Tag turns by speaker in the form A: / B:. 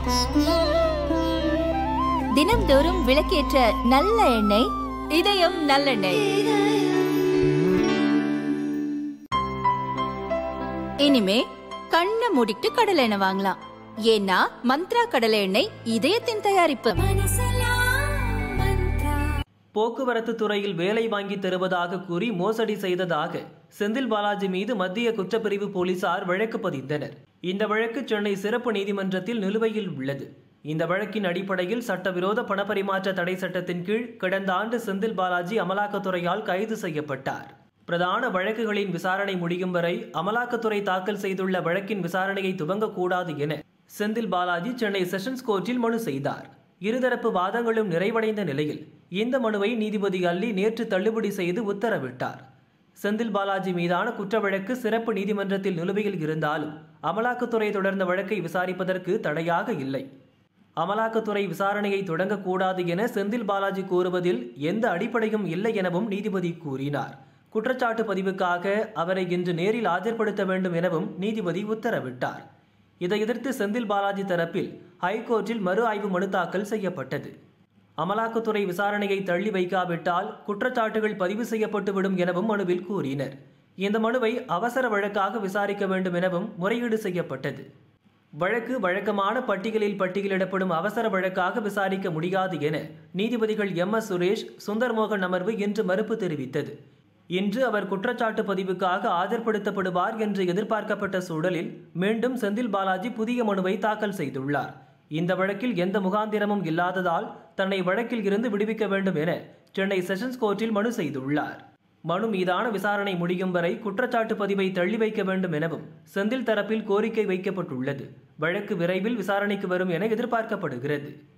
A: தினம்தோறும் விளக்கேற்ற நல்ல எண்ணெய் இதயம் நல்லெண்ணெய் இனிமே கண்ணை மூடிட்டு கடலை எண்ணெய் வாங்கலாம் ஏன்னா மந்த்ரா கடலை எண்ணெய் இதயத்தின் தயாரிப்பு
B: போக்குவரத்து துறையில் வேலை வாங்கி தருவதாக கூறி மோசடி செய்ததாக செந்தில் பாலாஜி மீது மத்திய குற்றப்பிரிவு போலீசார் வழக்கு பதிந்தனர் இந்த வழக்கு சென்னை சிறப்பு நீதிமன்றத்தில் நிலுவையில் உள்ளது இந்த வழக்கின் அடிப்படையில் சட்டவிரோத பணப்பரிமாற்ற தடை சட்டத்தின் கீழ் கடந்த ஆண்டு செந்தில் பாலாஜி அமலாக்கத்துறையால் கைது செய்யப்பட்டார் பிரதான வழக்குகளின் விசாரணை முடியும் வரை அமலாக்கத்துறை தாக்கல் செய்துள்ள வழக்கின் விசாரணையை துவங்கக்கூடாது என செந்தில் பாலாஜி சென்னை செஷன்ஸ் கோர்ட்டில் மனு செய்தார் இருதரப்பு வாதங்களும் நிறைவடைந்த நிலையில் இந்த மனுவை நீதிபதி அல்லி நேற்று தள்ளுபடி செய்து உத்தரவிட்டார் செந்தில் பாலாஜி மீதான குற்ற வழக்கு சிறப்பு நீதிமன்றத்தில் நிலுவையில் இருந்தாலும் அமலாக்கத்துறை தொடர்ந்த வழக்கை விசாரிப்பதற்கு தடையாக இல்லை அமலாக்கத்துறை விசாரணையை தொடங்கக்கூடாது என செந்தில் பாலாஜி கூறுவதில் எந்த அடிப்படையும் இல்லை எனவும் நீதிபதி கூறினார் குற்றச்சாட்டு பதிவுக்காக அவரை இன்று நேரில் ஆஜர்படுத்த வேண்டும் எனவும் நீதிபதி உத்தரவிட்டார் இதை எதிர்த்து செந்தில் பாலாஜி தரப்பில் ஹைகோர்ட்டில் மறு ஆய்வு மனு தாக்கல் செய்யப்பட்டது அமலாக்கத்துறை விசாரணையை தள்ளி வைக்காவிட்டால் குற்றச்சாட்டுகள் பதிவு செய்யப்பட்டுவிடும் எனவும் மனுவில் கூறினர் இந்த மனுவை அவசர வழக்காக விசாரிக்க வேண்டும் எனவும் முறையீடு செய்யப்பட்டது வழக்கு வழக்கமான பட்டியலில் பட்டியலிடப்படும் அவசர வழக்காக விசாரிக்க முடியாது என நீதிபதிகள் எம் எஸ் சுரேஷ் சுந்தர்மோகன் அமர்வு இன்று மறுப்பு தெரிவித்தது இன்று அவர் குற்றச்சாட்டு பதிவுக்காக ஆஜர்படுத்தப்படுவார் என்று எதிர்பார்க்கப்பட்ட சூழலில் மீண்டும் செந்தில் பாலாஜி புதிய மனுவை தாக்கல் செய்துள்ளார் இந்த வழக்கில் எந்த முகாந்திரமும் இல்லாததால் தன்னை வழக்கில் இருந்து விடுவிக்க வேண்டும் என சென்னை செஷன்ஸ் கோர்ட்டில் மனு செய்துள்ளார் மனு மீதான விசாரணை முடியும் வரை குற்றச்சாட்டு பதிவை தள்ளி வைக்க வேண்டும் எனவும் செந்தில் தரப்பில் கோரிக்கை வைக்கப்பட்டுள்ளது வழக்கு விரைவில் விசாரணைக்கு வரும் என எதிர்பார்க்கப்படுகிறது